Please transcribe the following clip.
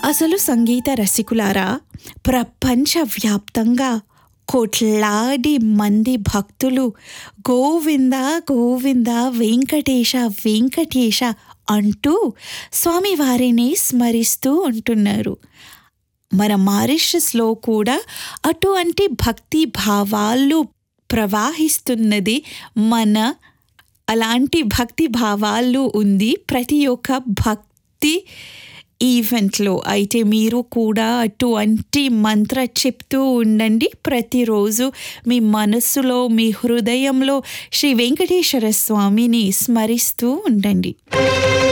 అసలు సంగీత రసికులారా ప్రపంచవ్యాప్తంగా కోట్లాది మంది భక్తులు గోవింద గోవింద వెంకటేశ వెంకటేశ అంటూ స్వామివారిని స్మరిస్తూ ఉంటున్నారు మన మారిషస్లో కూడా అటువంటి భక్తి భావాలు ప్రవాహిస్తున్నది మన అలాంటి భక్తి భావాలు ఉంది ప్రతి ఒక్క భక్తి ఈవెంట్లో అయితే మీరు కూడా అటువంటి మంత్ర చెప్తూ ఉండండి ప్రతిరోజు మీ మనస్సులో మీ హృదయంలో శ్రీ వెంకటేశ్వర స్వామిని స్మరిస్తూ ఉండండి